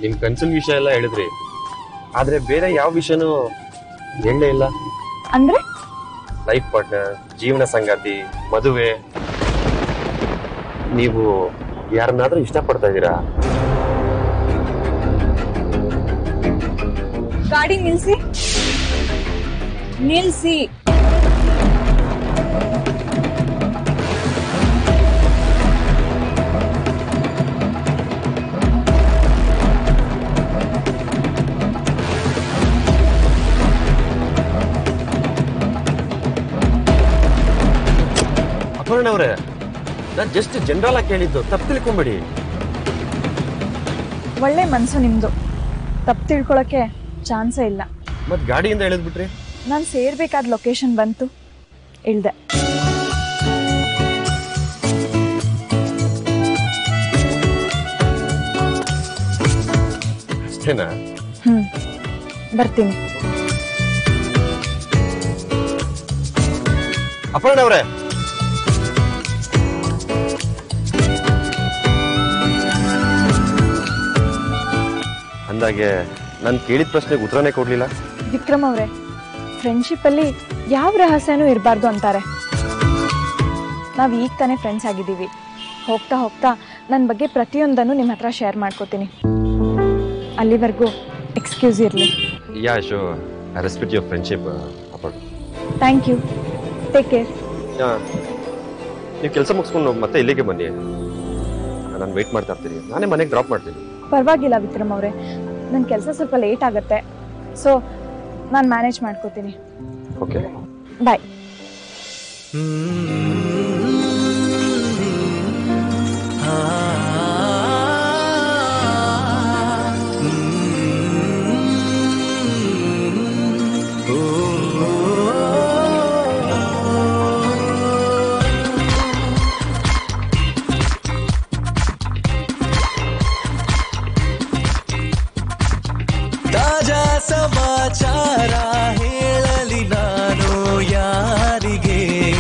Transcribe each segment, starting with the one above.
ನಿಮ್ ಕನ್ಸಿನ ವಿಷಯ ಎಲ್ಲ ಹೇಳಿದ್ರಿ ಆದ್ರೆ ಬೇರೆ ಯಾವ ವಿಷಯನೂ ಹೇಳಲೇ ಇಲ್ಲ ಅಂದ್ರೆ ಲೈಫ್ ಪಾರ್ಟ್ನರ್ ಜೀವನ ಸಂಗಾತಿ ಮದುವೆ ನೀವು ಯಾರನ್ನಾದ್ರೂ ಇಷ್ಟಪಡ್ತಾ ಇದ್ದೀರಾ ಗಾಡಿ ನಿಲ್ಸಿ ನಿಲ್ಸಿ ಅಪರ್ಣ ಅವರೇ ನಾನ್ ಜಸ್ಟ್ ಜನರಲ್ ಆಗಿ ಕೇಳಿದ್ದು ತಪ್ಪು ತಿಳ್ಕೊಂಬೇಡಿ ಒಳ್ಳೆ ಮನ್ಸು ನಿಮ್ದು ತಪ್ಪು ತಿಳ್ಕೊಳಕ್ಕೆ ಚಾನ್ಸೇ ಇಲ್ಲ ಮತ್ ಗಾಡಿಯಿಂದ ಇಳಿದ್ಬಿಟ್ರಿ ನಾನು ಸೇರ್ಬೇಕಾದ ಲೊಕೇಶನ್ ಬಂತು ಇಳ್ದೆ ಅಷ್ಟೇನಾ ಹ್ಮ್ ಬರ್ತೀನಿ ಅಪರ್ಣ ಅವರೇ ಅಂದಾಗೆ ನಾನು ಕೇಳಿದ ಪ್ರಶ್ನೆಗೆ ಉತ್ತರನೇ ಕೊಡ್ಲಿಲ್ಲ ವಿಕ್ರಮ್ ಅವರೇ ಫ್ರೆಂಡ್ಶಿಪ್ ಅಲ್ಲಿ ಯಾವ ರಹಸ್ಯನೂ ಇರಬಾರ್ದು ಅಂತಾರೆ ನಾವು ಈಗ ತಾನೇ ಫ್ರೆಂಡ್ಸ್ ಆಗಿದ್ದೀವಿ ಹೋಗ್ತಾ ಹೋಗ್ತಾ ನನ್ನ ಬಗ್ಗೆ ಪ್ರತಿಯೊಂದನ್ನು ನಿಮ್ಮ ಹತ್ರ ಶೇರ್ ಮಾಡ್ಕೋತೀನಿ ಅಲ್ಲಿವರೆಗೂ ಎಕ್ಸ್ಕ್ಯೂಸ್ ಇರಲಿ yeah so I respect your friendship Aparna thank you take care yeah ನೀವು ಕೆಲಸ ಮುಗಿಸ್ಕೊಂಡು ಮತ್ತೆ ಇಲ್ಲಿಗೆ ಬನ್ನಿ ನಾನು ವೆಯ್ಟ್ ಮಾಡ್ತಾ ಇರ್ತೀನಿ ನಾನೇ ಮನೆಗೆ ಡ್ರಾಪ್ ಮಾಡ್ತೀನಿ ಪರವಾಗಿಲ್ಲ ವಿಕ್ರಮ್ ಅವರೇ ನನ್ನ ಕೆಲಸ ಸ್ವಲ್ಪ ಲೇಟ್ ಆಗುತ್ತೆ ಸೊ ನಾನು ಮ್ಯಾನೇಜ್ ಮಾಡ್ಕೋತೀನಿ ಓಕೆ ಬಾಯ್ ತಾಜಾ ಸಮಾಚಾರ ಹೇಳಲಿ ನಾನು ಯಾರಿಗೆ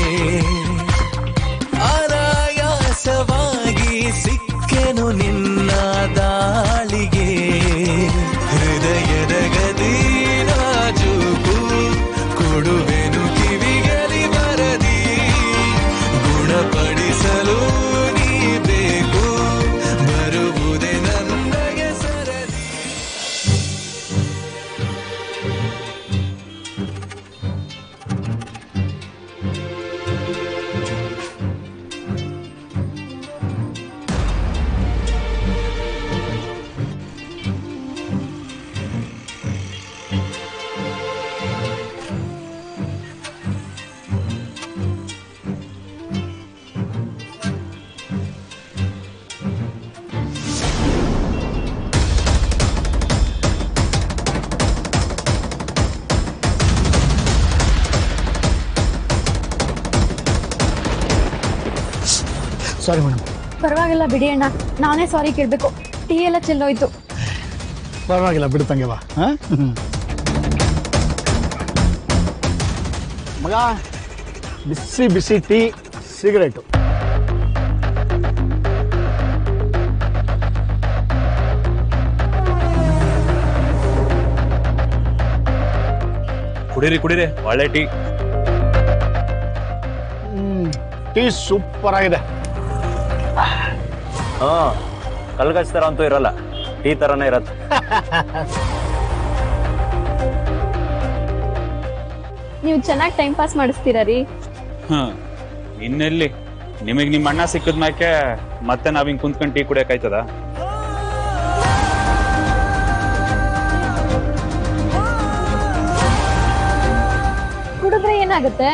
ಅನಾಯಾಸವಾಗಿ ಸಿಕ್ಕೆನು ನಿನ್ನ ದಾಳಿಗೆ ಹೃದಯದ ಗದಿ ನಾಜೂಕು ಕೊಡುವೆನು ಕಿವಿಗಲಿ ಬರದಿ ಗುಣಪಡಿಸಲು ನೀ ಬೇಕು ಬರುವುದೇ ನನಗೆ ಸರದಿ ಸಾರಿ ಮೇಡಮ್ ಪರವಾಗಿಲ್ಲ ಬಿಡಿ ಅಣ್ಣ ನಾನೇ ಸಾರಿ ಕೇಳಬೇಕು ಟೀ ಎಲ್ಲ ಚೆಲ್ಲೋಯ್ತು ಪರವಾಗಿಲ್ಲ ಬಿಡು ತಂಗೆವಾ ಹಾಂ ಮಗ ಬಿಸಿ ಬಿಸಿ ಟೀ ಸಿಗರೇಟು ಕುಡೀರಿ ಕುಡೀರಿ ಒಳ್ಳೆ ಟೀ ಟೀ ಸೂಪರ್ ಆಗಿದೆ ಹಾ ಕಲ್ಗಚ್ ತರ ಅಂತೂ ಇರಲ್ಲ ಟೀ ತರನೇ ಇರತ್ತೆ ನೀವು ಚೆನ್ನಾಗಿ ಟೈಮ್ ಪಾಸ್ ಮಾಡಿಸ್ತೀರಾ ರೀ ಹ್ಮ್ ಇನ್ನೆಲ್ಲಿ ನಿಮಗ್ ನಿಮ್ ಅಣ್ಣ ಸಿಕ್ಕದ ಮ್ಯಾಕೆ ಮತ್ತೆ ನಾವ್ ಹಿಂಗ್ ಕುಂತ್ಕೊಂಡ್ ಟೀ ಕುಡಿಯಕಾಯ್ತದ ಕುಡಿದ್ರೆ ಏನಾಗುತ್ತೆ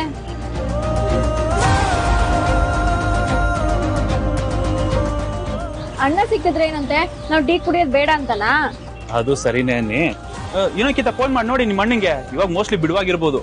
ಅಣ್ಣ ಸಿಕ್ಕಿದ್ರೆ ಏನಂತೆ ನಾವು ಟೀ ಕುಡಿಯೋದು ಬೇಡ ಅಂತನಾ ಅದು ಸರಿನೇ ಅನ್ನಿ ಏನಕ್ಕಿಂತ ಫೋನ್ ಮಾಡಿ ನೋಡಿ ನಿಮ್ಮ ಅಣ್ಣಂಗೆ ಇವಾಗ ಮೋಸ್ಟ್ಲಿ ಬಿಡುವಾಗಿರ್ಬೋದು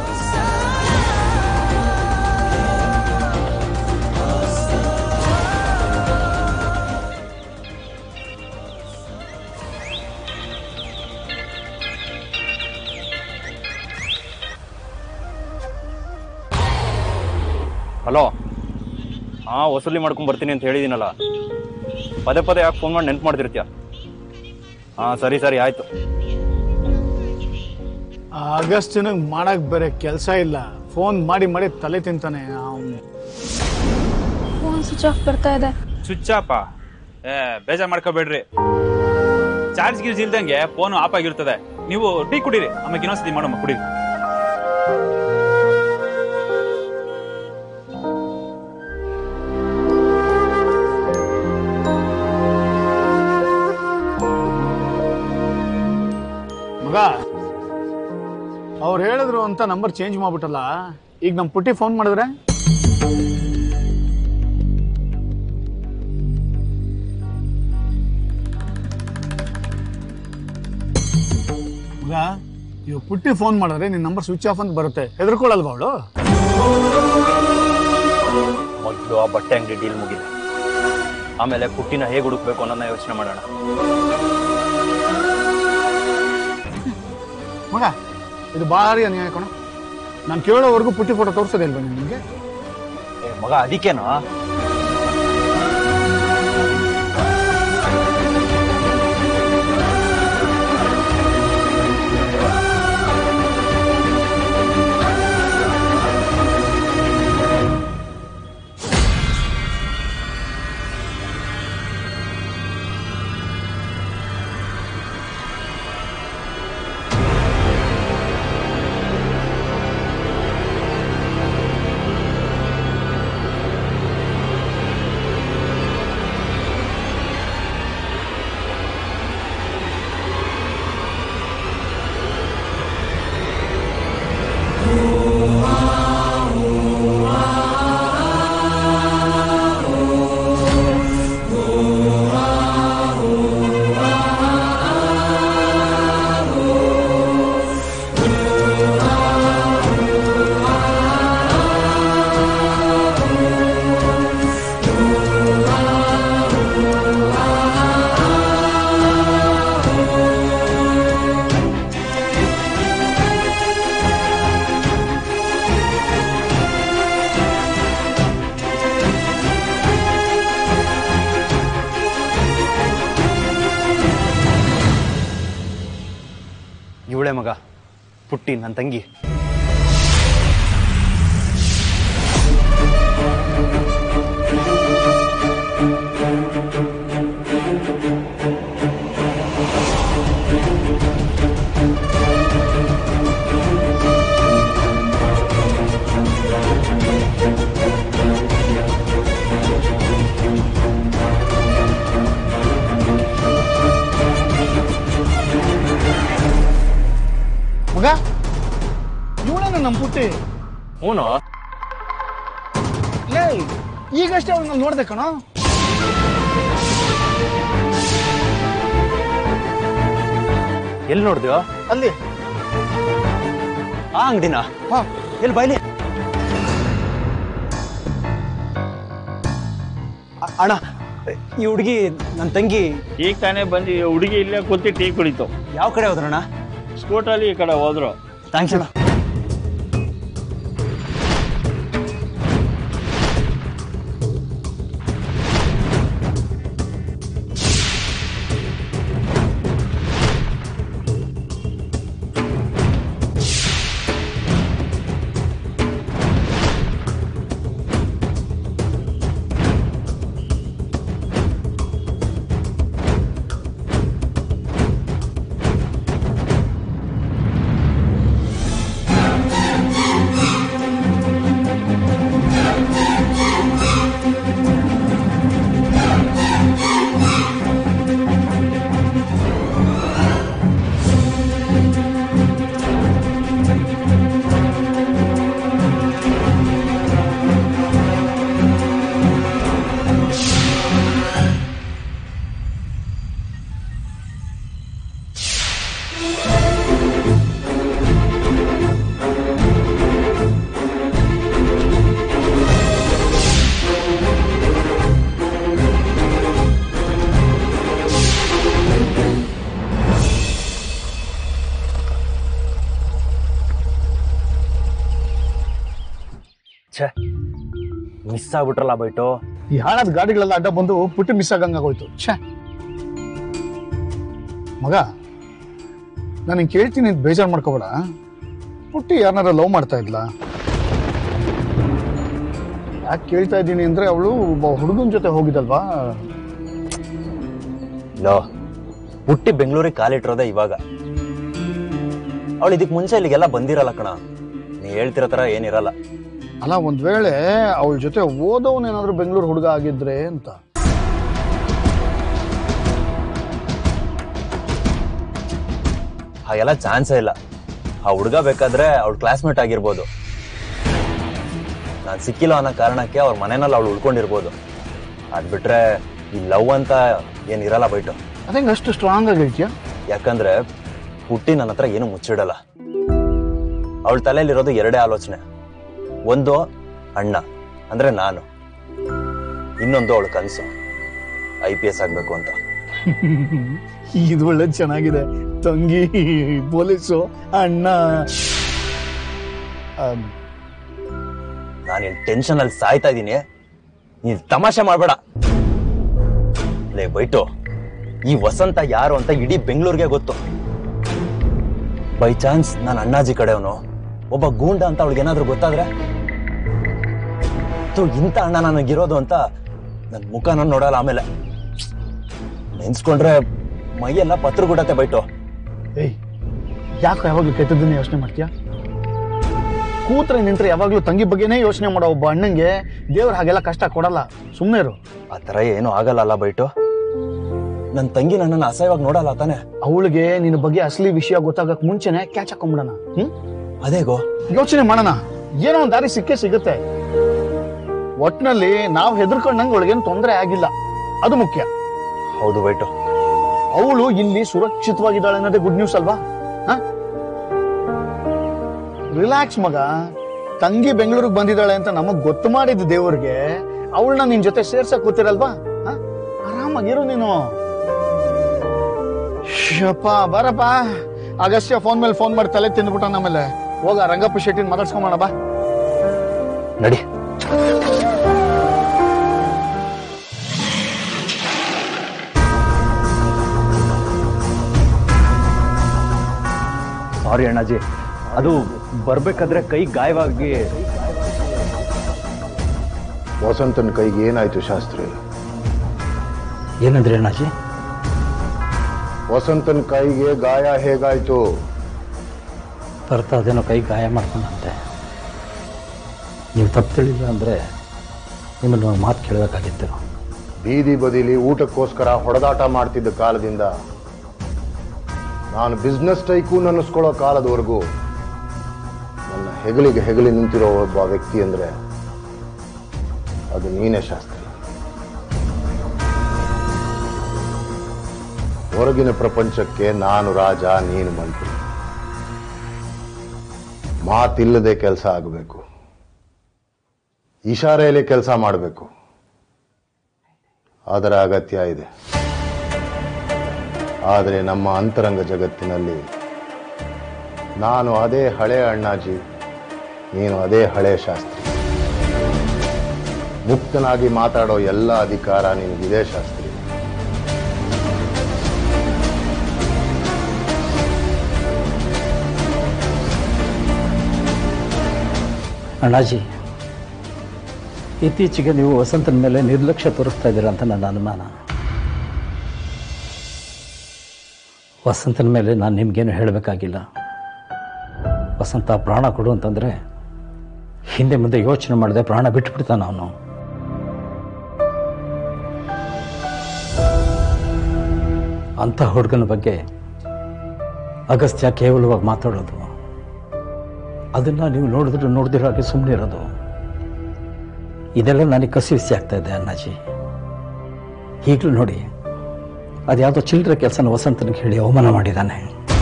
ಹಲೋ ಹಾ ವಸೂಲಿ ಮಾಡ್ಕೊಂಡ್ ಬರ್ತೀನಿ ಅಂತ ಹೇಳಿದೀನಲ್ಲ ಪದೇ ಪದೇ ಯಾಕೆ ಫೋನ್ ಮಾಡಿ ನೆನ್ಪು ಮಾಡ್ತಿರ್ತೀಯ ಹಾ ಸರಿ ಸರಿ ಆಯ್ತು ಆಗಸ್ಟಿನಾಗ ಮಾಡಕ್ ಬೇರೆ ಕೆಲಸ ಇಲ್ಲ ಫೋನ್ ಮಾಡಿ ಮಾಡಿ ತಲೆ ತಿಂತಾನೆ ಅವ್ನು ಫೋನ್ ಸ್ವಿಚ್ ಆಫ್ ಬರ್ತಾ ಇದೆ ಸ್ವಿಚ್ ಆಫ್ ಏ ಬೇಜಾರ್ ಮಾಡ್ಕೋಬೇಡ್ರಿ ಚಾರ್ಜ್ ಗೀರ್ಜ್ ಇಲ್ದಂಗೆ ಫೋನ್ ಆಫ್ ಆಗಿರ್ತದೆ ನೀವು ಟೀ ಕುಡೀರಿ ಆಮೇಲೆ ಇನ್ನೊಂದ್ಸತಿ ಮಾಡಮ್ಮ ಕುಡೀರಿ ಮಗ ಅವ್ರು ಹೇಳಿದ್ರು ಅಂತ ನಂಬರ್ ಚೇಂಜ್ ಮಾಡ್ಬಿಟ್ಟಲ್ಲ ಈಗ ನಮ್ಮ ಪುಟ್ಟಿ ಫೋನ್ ಮಾಡಿದ್ರೆ ಮಗ ಇವ್ ಪುಟ್ಟಿ ಫೋನ್ ಮಾಡಿದ್ರೆ ನಿನ್ನ ನಂಬರ್ ಸ್ವಿಚ್ ಆಫ್ ಅಂತ ಬರುತ್ತೆ ಹೆದರ್ಕೊಳ್ಳಲ್ವಾ ಅವಳು ಮೊದಲು ಆ ಬಟ್ಟೆ ಅಂಗಡಿ ಡೀಲ್ ಮುಗಿದೆ ಆಮೇಲೆ ಪುಟ್ಟಿನ ಹೇಗೆ ಹುಡುಕ್ಬೇಕು ಅನ್ನೋದನ್ನ ಯೋಚನೆ ಮಾಡೋಣ ಮಗ ಇದು ಭಾರಿ ಅನ್ಯಾಯ ಕಣ ನಾನು ಕೇಳೋವರೆಗೂ ಪುಟ್ಟಿ ಫೋಟೋ ತೋರಿಸೋದೇ ಇಲ್ವಾ ನಿಮಗೆ ಏ ಮಗ ಅದಕ್ಕೇನಾ ಇವಳೆ ಮಗ ಪುಟ್ಟಿ ನನ್ನ ತಂಗಿ ಮಗ ಇವಳೇನ ನಮ್ಮ ಪುಟ್ಟಿ ಹ್ಞೂ ಲೇ ಈಗಷ್ಟೇ ಅವ್ಳನ್ನ ನೋಡ್ದೆ ಕಣೋ ಎಲ್ಲಿ ನೋಡ್ದ್ಯೋ ಅಲ್ಲಿ ಆ ಅಂಗಡಿನ ಹಾ ಎಲ್ಲಿ ಬಾಯ್ಲಿ ಅ- ಅಣ್ಣ ಈ ಹುಡುಗಿ ನನ್ನ ತಂಗಿ ಈಗ ತಾನೇ ಬಂದು ಈ ಹುಡುಗಿ ಇಲ್ಲೇ ಕೂತಿ ಟೀ ಕುಡಿತು ಯಾವ ಕಡೆ ಹೋದ್ರಣ್ಣ ಸ್ಕೂಟಲ್ಲಿ ಈ ಕಡೆ ಹೋದ್ರು ಥ್ಯಾಂಕ್ಸ್ ಅಣ್ಣ ಛೇ ಮಿಸ್ ಆಗ್ಬಿಟ್ರಲ್ಲ ಬೈಟು ಈ ಹಾಳಾದ ಗಾಡಿಗಳೆಲ್ಲ ಅಡ್ಡ ಬಂದು ಪುಟ್ಟಿ ಮಿಸ್ ಆಗಂಗಾಗೋಯ್ತು ಛೇ ಮಗ ನಾನು ಹಿಂಗೆ ಕೇಳ್ತೀನಿ ಅಂತ ಬೇಜಾರು ಮಾಡ್ಕೋಬೇಡ ಪುಟ್ಟಿ ಯಾರನ್ನಾರ ಲವ್ ಮಾಡ್ತಾ ಇದ್ಲಾ ಯಾಕೆ ಕೇಳ್ತಾ ಇದ್ದೀನಿ ಅಂದ್ರೆ ಅವಳು ಒಬ್ಬ ಹುಡುಗನ ಜೊತೆ ಹೋಗಿದ್ದಲ್ವಾ ಲೋ ಹುಟ್ಟಿ ಬೆಂಗಳೂರಿಗೆ ಕಾಲಿಟ್ಟಿರೋದೇ ಇವಾಗ ಅವಳು ಇದಕ್ ಮುಂಚೆ ಇಲ್ಲಿಗೆಲ್ಲ ಬಂದಿರಲ್ಲ ಕಣ ನೀ ಹೇಳ್ತಿರೋ ತರ ಏನಿರಲ್ಲ ಅಲ್ಲ ಒಂದ್ ವೇಳೆ ಅವಳ ಜೊತೆ ಓದೋನೇನಾದ್ರೂ ಬೆಂಗಳೂರು ಹುಡುಗ ಆಗಿದ್ರೆ ಅಂತ ಹಾಗೆಲ್ಲ ಚಾನ್ಸೇ ಇಲ್ಲ ಆ ಹುಡುಗ ಬೇಕಾದ್ರೆ ಅವಳ ಕ್ಲಾಸ್ಮೇಟ್ ಆಗಿರ್ಬೋದು ನಾನು ಸಿಕ್ಕಿಲ್ಲ ಅನ್ನೋ ಕಾರಣಕ್ಕೆ ಅವ್ರ ಮನೆಯಲ್ಲಿ ಅವಳು ಉಳ್ಕೊಂಡಿರ್ಬೋದು ಅದ್ ಬಿಟ್ರೆ ಈ ಲವ್ ಅಂತ ಏನಿರಲ್ಲ ಬೈಟು ಅದಂಗ ಅಷ್ಟು ಸ್ಟ್ರಾಂಗ್ ಆಗಿ ಹೇಳ್ತೀಯ ಯಾಕಂದ್ರೆ ಹುಟ್ಟಿ ನನ್ನ ಹತ್ರ ಏನು ಮುಚ್ಚಿಡಲ್ಲ ಅವಳ ತಲೆಯಲ್ಲಿರೋದು ಎರಡೇ ಆಲೋಚನೆ ಒಂದು ಅಣ್ಣ ಅಂದ್ರೆ ನಾನು ಇನ್ನೊಂದು ಅವಳ ಕನಸು ಐ ಪಿ ಎಸ್ ಆಗ್ಬೇಕು ಅಂತ ಇದು ಒಳ್ಳೆ ಚೆನ್ನಾಗಿದೆ ತಂಗಿ ಪೊಲೀಸು ಅಣ್ಣ ಆಮ್, ನಾನು ಇಲ್ಲಿ ಟೆನ್ಷನ್ ಅಲ್ಲಿ ಸಾಯ್ತಾ ಇದ್ದೀನಿ ನೀನ್ ತಮಾಷೆ ಮಾಡ್ಬೇಡ ಲೇ ಬೈಟು ಈ ವಸಂತ ಯಾರು ಅಂತ ಇಡೀ ಬೆಂಗಳೂರಿಗೆ ಗೊತ್ತು ಬೈ ಚಾನ್ಸ್ ನಾನು ಅಣ್ಣಾಜಿ ಕಡೆಯವನು ಒಬ್ಬ ಗೂಂಡ ಅಂತ ಅವಳಿಗೆ ಏನಾದ್ರೂ ಗೊತ್ತಾದ್ರೆ ಥು, ಇಂಥ ಅಣ್ಣ ನನಗಿರೋದು ಅಂತ ನನ್ನ ಮುಖನ ನೋಡಲ್ಲ ಆಮೇಲೆ ನೆನ್ಸ್ಕೊಂಡ್ರೆ ಮೈಯೆಲ್ಲ ಪತ್ರಗುಡತ್ತೆ ಬೈಟು ಏಯ್ ಯಾಕೆ ಯಾವಾಗ್ಲೂ ಕೆಟ್ಟದನ್ನೇ ಯೋಚನೆ ಮಾಡ್ತೀಯ ಕೂತ್ರೆ ನಿಂತ್ರೆ ಯಾವಾಗ್ಲೂ ತಂಗಿ ಬಗ್ಗೆನೇ ಯೋಚನೆ ಮಾಡೋ ಒಬ್ಬ ಅಣ್ಣಂಗೆ ದೇವ್ರು ಹಾಗೆಲ್ಲ ಕಷ್ಟ ಕೊಡಲ್ಲ ಸುಮ್ಮನೆ ಇರು ಆ ಥರ ಏನೂ ಆಗಲ್ಲ ಅಲ್ಲ ಬೈಟು ನನ್ನ ತಂಗಿ ನನ್ನನ್ನು ಅಸಹ್ಯವಾಗಿ ನೋಡಲ್ಲ ತಾನೆ ಅವಳಿಗೆ ನಿನ್ನ ಬಗ್ಗೆ ಅಸಲಿ ವಿಷಯ ಗೊತ್ತಾಗಕ್ ಮುಂಚೆನೆ ಕ್ಯಾಚ್ ಹಾಕೊಂಡ್ಬಿಡೋಣ ಹ್ಮ್ ಅದೇಗೋ ಯೋಚನೆ ಮಾಡೋಣ ಏನೋ ಒಂದ್ ದಾರಿ ಸಿಕ್ಕೇ ಸಿಗುತ್ತೆ ಒಟ್ನಲ್ಲಿ ನಾವು ಹೆದರ್ಕೊಂಡಂಗೆ ಅವಳಿಗೇನು ತೊಂದರೆ ಆಗಿಲ್ಲ ಅದು ಮುಖ್ಯ ಹೌದು ಬೈಟು ಅವಳು ಇಲ್ಲಿ ಸುರಕ್ಷಿತವಾಗಿದ್ದಾಳೆ ಅನ್ನೋದೇ ಗುಡ್ ನ್ಯೂಸ್ ಅಲ್ವಾ ರಿಲ್ಯಾಕ್ಸ್ ಮಗ ತಂಗಿ ಬೆಂಗಳೂರಿಗೆ ಬಂದಿದ್ದಾಳೆ ಅಂತ ನಮಗ್ ಗೊತ್ತು ಮಾಡಿದ ದೇವ್ರಿಗೆ ಅವಳನ್ನ ನಿನ್ ಜೊತೆ ಸೇರ್ಸಕ್ ಕೂತಿರಲ್ವಾ ಹ? ಆರಾಮಾಗಿರು ನೀನು ಶಪ್ಪ ಬರಪ್ಪ ಅಗಸ್ತ್ಯ ಫೋನ್ ಮೇಲೆ ಫೋನ್ ಮಾಡಿ ತಲೆ ತಿಂದ್ಬಿಟ್ಟ ಆಮೇಲೆ ಹೋಗ ರಂಗಪ್ಪ ಶೆಟ್ಟಿನ ಮಾತಾಡ್ಸ್ಕೊಂಬೋಣ ಬಾ ನಡಿ ಸಾರಿ ಅಣ್ಣಾಜಿ ಅದು ಬರ್ಬೇಕಾದ್ರೆ ಕೈ ಗಾಯವಾಗಿ ವಸಂತನ ಕೈಗೆ ಏನಾಯ್ತು ಶಾಸ್ತ್ರಿ ಏನಂದ್ರಿ ಅಣ್ಣಾಜಿ ವಸಂತನ ಕೈಗೆ ಗಾಯ ಹೇಗಾಯ್ತು ಬರ್ತಾ ಅದೇನೋ ಕೈ ಗಾಯ ಮಾಡ್ಕೊಂಡಂತೆ ನೀವು ತಪ್ಪು ತಿಳಿಲ್ಲ ಅಂದರೆ ನಿಮ್ಮನ್ನು ಒಂದು ಮಾತು ಕೇಳಬೇಕಾಗಿತ್ತು ಬೀದಿ ಬದಿಲಿ ಊಟಕ್ಕೋಸ್ಕರ ಹೊಡೆದಾಟ ಮಾಡ್ತಿದ್ದ ಕಾಲದಿಂದ ನಾನು ಬಿಸ್ನೆಸ್ ಟೈಕೂನ್ ಅನ್ನಿಸ್ಕೊಳ್ಳೋ ಕಾಲದವರೆಗೂ ನನ್ನ ಹೆಗಲಿಗೆ ಹೆಗಲಿ ನಿಂತಿರೋ ಒಬ್ಬ ವ್ಯಕ್ತಿ ಅಂದ್ರೆ ಅದು ನೀನೇ ಶಾಸ್ತ್ರಿ ಹೊರಗಿನ ಪ್ರಪಂಚಕ್ಕೆ ನಾನು ರಾಜ ನೀನು ಮಂತ್ರಿ ಮಾತಿಲ್ಲದೆ ಕೆಲಸ ಆಗಬೇಕು ಇಶಾರೆಯಲ್ಲಿ ಕೆಲಸ ಮಾಡಬೇಕು ಅದರ ಅಗತ್ಯ ಇದೆ ಆದರೆ ನಮ್ಮ ಅಂತರಂಗ ಜಗತ್ತಿನಲ್ಲಿ ನಾನು ಅದೇ ಹಳೆ ಅಣ್ಣಾಜಿ ನೀನು ಅದೇ ಹಳೆ ಶಾಸ್ತ್ರಿ ಮುಕ್ತನಾಗಿ ಮಾತಾಡೋ ಎಲ್ಲ ಅಧಿಕಾರ ನಿನಗಿದೆ ಶಾಸ್ತ್ರಿ ಅಣ್ಣಾಜಿ ಇತ್ತೀಚೆಗೆ ನೀವು ವಸಂತನ ಮೇಲೆ ನಿರ್ಲಕ್ಷ್ಯ ತೋರಿಸ್ತಾ ಇದ್ದೀರಾ ಅಂತ ನನ್ನ ಅನುಮಾನ ವಸಂತನ ಮೇಲೆ ನಾನು ನಿಮಗೇನು ಹೇಳಬೇಕಾಗಿಲ್ಲ ವಸಂತ ಪ್ರಾಣ ಕೊಡು ಅಂತಂದರೆ ಹಿಂದೆ ಮುಂದೆ ಯೋಚನೆ ಮಾಡದೆ ಪ್ರಾಣ ಬಿಟ್ಬಿಡ್ತಾನ ಅವನು ಅಂಥ ಹುಡುಗನ ಬಗ್ಗೆ ಅಗಸ್ತ್ಯ ಕೇವಲವಾಗಿ ಮಾತಾಡೋದು ಅದನ್ನ ನೀವು ನೋಡಿದ್ರೆ ನೋಡ್ದಿರೋ ಹಾಗೆ ಸುಮ್ಮನೆ ಇರೋದು ಇದೆಲ್ಲ ನನಗೆ ಕಸಿವಿಸಿ ಆಗ್ತಾ ಇದೆ ಅಣ್ಣಾಜಿ ಈಗಲೂ ನೋಡಿ ಅದ್ಯಾವುದೋ ಚಿಲ್ಲರೆ ಕೆಲಸನ ವಸಂತನಿಗೆ ಹೇಳಿ ಅವಮಾನ ಮಾಡಿದ್ದಾನೆ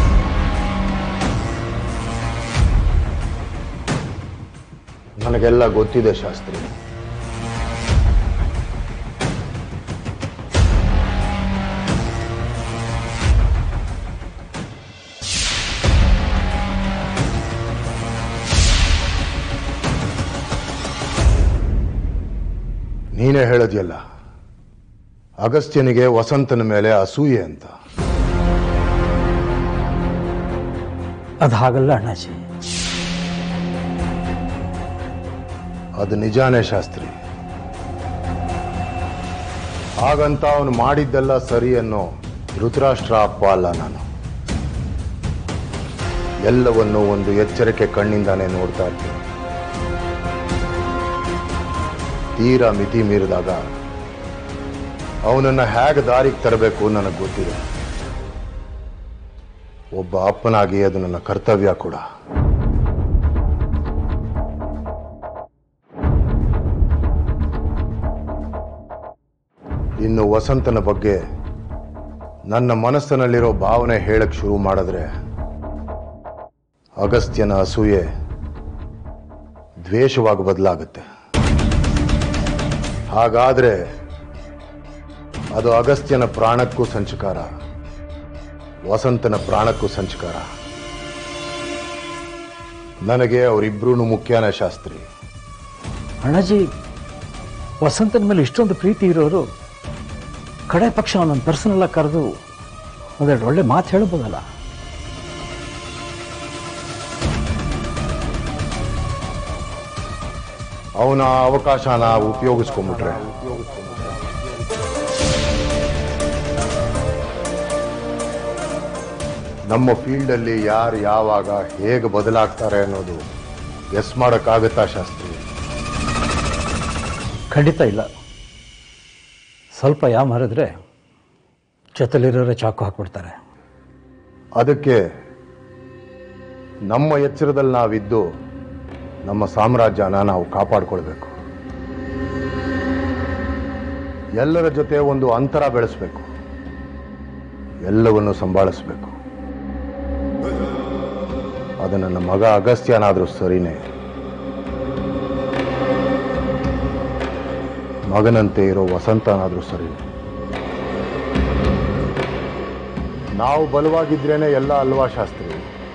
ನನಗೆಲ್ಲ ಗೊತ್ತಿದೆ ಶಾಸ್ತ್ರಿ ನೀನೇ ಹೇಳದ್ಯಲ್ಲ ಅಗಸ್ತ್ಯನಿಗೆ ವಸಂತನ ಮೇಲೆ ಅಸೂಯೆ ಅಂತ ಅದು ಹಾಗಲ್ಲ ಅಣ್ಣಾಜಿ ಅದು ನಿಜಾನೇ ಶಾಸ್ತ್ರಿ ಹಾಗಂತ ಅವನು ಮಾಡಿದ್ದೆಲ್ಲ ಸರಿ ಅನ್ನೋ ಧೃತರಾಷ್ಟ್ರ ಅಪ್ಪ ಅಲ್ಲ ನಾನು ಎಲ್ಲವನ್ನು ಒಂದು ಎಚ್ಚರಿಕೆ ಕಣ್ಣಿಂದಾನೇ ನೋಡ್ತಾ ಇರ್ತೀನಿ ತೀರಾ ಮಿತಿ ಮೀರಿದಾಗ ಅವನನ್ನ ಹೇಗೆ ದಾರಿಗೆ ತರಬೇಕು ನನಗೆ ಗೊತ್ತಿದೆ ಒಬ್ಬ ಅಪ್ಪನಾಗಿ ಅದು ನನ್ನ ಕರ್ತವ್ಯ ಕೂಡ ಇನ್ನು ವಸಂತನ ಬಗ್ಗೆ ನನ್ನ ಮನಸ್ಸಿನಲ್ಲಿರೋ ಭಾವನೆ ಹೇಳಕ್ ಶುರು ಮಾಡಿದ್ರೆ ಅಗಸ್ತ್ಯನ ಅಸೂಯೆ ದ್ವೇಷವಾಗಿ ಬದಲಾಗುತ್ತೆ ಹಾಗಾದ್ರೆ ಅದು ಅಗಸ್ತ್ಯನ ಪ್ರಾಣಕ್ಕೂ ಸಂಚಕಾರ ವಸಂತನ ಪ್ರಾಣಕ್ಕೂ ಸಂಚಕಾರ ನನಗೆ ಅವರಿಬ್ರು ಮುಖ್ಯನ ಶಾಸ್ತ್ರಿ ಅಣ್ಣಾಜಿ ವಸಂತನ ಮೇಲೆ ಇಷ್ಟೊಂದು ಪ್ರೀತಿ ಇರೋರು ಕಡೆ ಪಕ್ಷ ಅವನನ್ನು ಪರ್ಸನಲ್ ಆಗಿ ಕರೆದು ಒಂದೆರಡು ಒಳ್ಳೆ ಮಾತು ಹೇಳ್ಬೋದಲ್ಲ ಅವನ ಅವಕಾಶನ ಉಪಯೋಗಿಸ್ಕೊಂಡ್ಬಿಟ್ರೆ ನಮ್ಮ ಫೀಲ್ಡಲ್ಲಿ ಯಾರು ಯಾವಾಗ ಹೇಗೆ ಬದಲಾಗ್ತಾರೆ ಅನ್ನೋದು ಎಸ್ ಮಾಡೋಕ್ಕಾಗತ್ತಾ ಶಾಸ್ತ್ರಿ ಖಂಡಿತ ಇಲ್ಲ ಸ್ವಲ್ಪ ಯಾವ ಮಾರಿದ್ರೆ ಜೊತೆಲಿರೋರೇ ಚಾಕು ಹಾಕ್ಬಿಡ್ತಾರೆ ಅದಕ್ಕೆ ನಮ್ಮ ಎಚ್ಚರದಲ್ಲಿ ನಾವಿದ್ದು ನಮ್ಮ ಸಾಮ್ರಾಜ್ಯನ ನಾವು ಕಾಪಾಡ್ಕೊಳ್ಬೇಕು ಎಲ್ಲರ ಜೊತೆ ಒಂದು ಅಂತರ ಬೆಳೆಸಬೇಕು ಎಲ್ಲವನ್ನು ಸಂಭಾಳಿಸ್ಬೇಕು ಅದು ನನ್ನ ಮಗ ಅಗಸ್ತ್ಯನಾದ್ರೂ ಸರಿನೇ ಮಗನಂತೆ ಇರೋ ವಸಂತನಾದ್ರೂ ಸರಿನೇ ನಾವು ಬಲವಾಗಿದ್ರೇನೆ ಎಲ್ಲ ಅಲ್ವಾ ಶಾಸ್ತ್ರಿ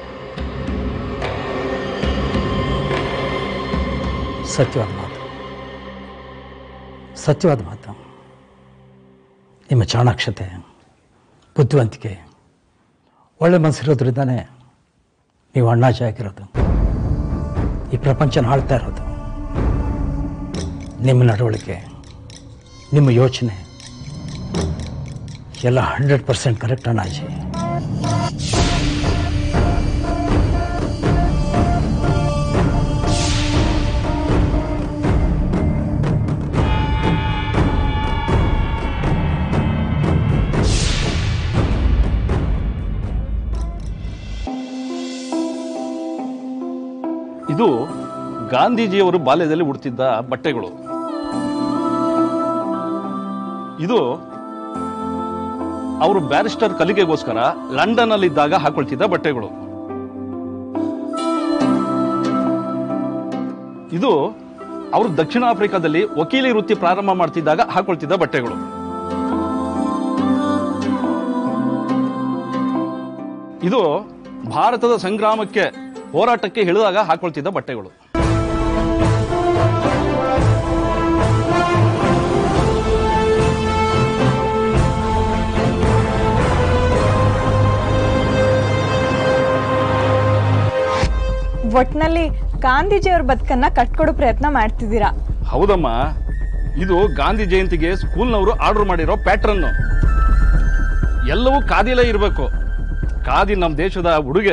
ಸತ್ಯವಾದ ಮಾತು ಸತ್ಯವಾದ ಮಾತು ನಿಮ್ಮ ಚಾಣಾಕ್ಷತೆ ಬುದ್ಧಿವಂತಿಕೆ ಒಳ್ಳೆ ಮನಸ್ಸಿರೋದ್ರಿಂದಾನೇ ನೀವು ಅಣ್ಣಾಜಿ ಆಗಿರೋದು ಈ ಪ್ರಪಂಚನ ಆಳ್ತಾ ಇರೋದು ನಿಮ್ಮ ನಡವಳಿಕೆ ನಿಮ್ಮ ಯೋಚನೆ ಎಲ್ಲ ಹಂಡ್ರೆಡ್ ಪರ್ಸೆಂಟ್ ಕರೆಕ್ಟ್ ಅಣ್ಣಾಜಿ ಇದು ಗಾಂಧೀಜಿಯವರು ಬಾಲ್ಯದಲ್ಲಿ ಉಡ್ತಿದ್ದ ಬಟ್ಟೆಗಳು ಇದು ಅವರು ಬ್ಯಾರಿಸ್ಟರ್ ಕಲಿಕೆಗೋಸ್ಕರ ಲಂಡನ್ ಅಲ್ಲಿ ಇದ್ದಾಗ ಹಾಕೊಳ್ತಿದ್ದ ಬಟ್ಟೆಗಳು ಇದು ಅವರು ದಕ್ಷಿಣ ಆಫ್ರಿಕಾದಲ್ಲಿ ವಕೀಲಿ ವೃತ್ತಿ ಪ್ರಾರಂಭ ಮಾಡ್ತಿದ್ದಾಗ ಹಾಕೊಳ್ತಿದ್ದ ಬಟ್ಟೆಗಳು ಇದು ಭಾರತದ ಸಂಗ್ರಾಮಕ್ಕೆ ಹೋರಾಟಕ್ಕೆ ಇಳಿದಾಗ ಹಾಕೊಳ್ತಿದ್ದ ಬಟ್ಟೆಗಳು ಒಟ್ನಲ್ಲಿ ಗಾಂಧೀಜಿಯವ್ರ ಬದುಕನ್ನ ಕಟ್ಕೊಡೋ ಪ್ರಯತ್ನ ಮಾಡ್ತಿದ್ದೀರಾ ಹೌದಮ್ಮ ಇದು ಗಾಂಧಿ ಜಯಂತಿಗೆ ಸ್ಕೂಲ್ನವರು ಆರ್ಡರ್ ಮಾಡಿರೋ ಪ್ಯಾಟ್ರನ್ ಎಲ್ಲವೂ ಖಾದಿಲೇ ಇರಬೇಕು ಖಾದಿ ನಮ್ಮ ದೇಶದ ಉಡುಗೆ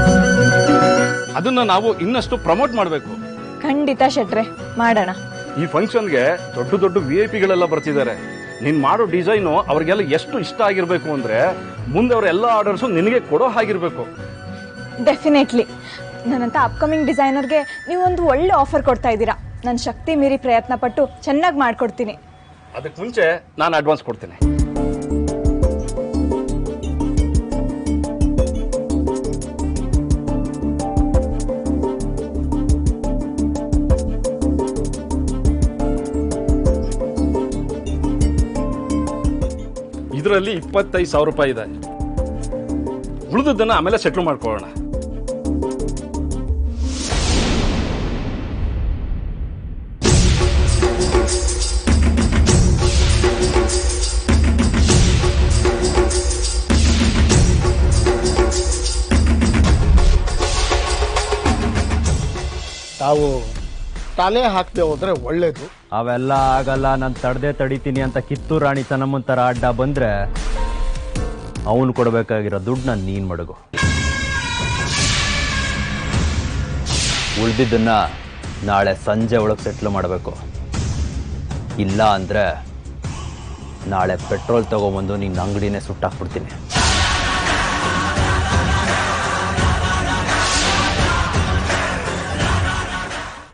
ಅದನ್ನ ನಾವು ಇನ್ನಷ್ಟು ಪ್ರಮೋಟ್ ಮಾಡಬೇಕು ಖಂಡಿತ ಶೆಟ್ರೆ ಮಾಡೋಣ ಈ ಫಂಕ್ಷನ್ಗೆ ದೊಡ್ಡ ದೊಡ್ಡ ವಿ ಐ ಪಿಗಳೆಲ್ಲ ಬರ್ತಿದ್ದಾರೆ ನೀನ್ ಮಾಡೋ ಡಿಸೈನು ಅವ್ರಿಗೆಲ್ಲ ಎಷ್ಟು ಇಷ್ಟ ಆಗಿರ್ಬೇಕು ಅಂದ್ರೆ ಮುಂದೆ ಅವ್ರ ಎಲ್ಲ ಆರ್ಡರ್ಸು ನಿನಗೆ ಕೊಡೋ ಹಾಗಿರ್ಬೇಕು ಡೆಫಿನೆಟ್ಲಿ ನನ್ನಂತ ಅಪ್ಕಮಿಂಗ್ ಡಿಸೈನರ್ಗೆ ನೀವು ಒಂದು ಒಳ್ಳೆ ಆಫರ್ ಕೊಡ್ತಾ ಇದ್ದೀರಾ ನನ್ನ ಶಕ್ತಿ ಮೀರಿ ಪ್ರಯತ್ನ ಪಟ್ಟು ಚೆನ್ನಾಗಿ ಮಾಡ್ಕೊಡ್ತೀನಿ ಅದಕ್ಕೆ ಮುಂಚೆ ನಾನು ಅಡ್ವಾನ್ಸ್ ಕೊಡ್ತೇನೆ ಇದರಲ್ಲಿ ಇಪ್ಪತ್ತೈದು ಸಾವಿರ ರೂಪಾಯಿ ಇದೆ ಉಳಿದದ್ದನ್ನ ಆಮೇಲೆ ಸೆಟ್ಲ್ ಮಾಡ್ಕೊಳ್ಳೋಣ ತಾವು ತಲೆ ಹಾಕದೆ ಹೋದ್ರೆ ಒಳ್ಳೇದು ಅವೆಲ್ಲ ಆಗಲ್ಲ ನಾನು ತಡೆದೇ ತಡಿತೀನಿ ಅಂತ ಕಿತ್ತೂರು ರಾಣಿ ಚೆನ್ನಮ್ಮನ ಥರ ಅಡ್ಡ ಬಂದ್ರೆ ಅವನು ಕೊಡಬೇಕಾಗಿರೋ ದುಡ್ಡನ್ನ ನೀನು ಮಡಗು ಉಳ್ದಿದ್ದನ್ನ ನಾಳೆ ಸಂಜೆ ಒಳಗೆ ಸೆಟ್ಲ್ ಮಾಡಬೇಕು ಇಲ್ಲ ಅಂದರೆ ನಾಳೆ ಪೆಟ್ರೋಲ್ ತಗೊಬಂದು ನಿನ್ನ ಅಂಗಡಿನೇ ಸುಟ್ಟಾಕ್ಬಿಡ್ತೀನಿ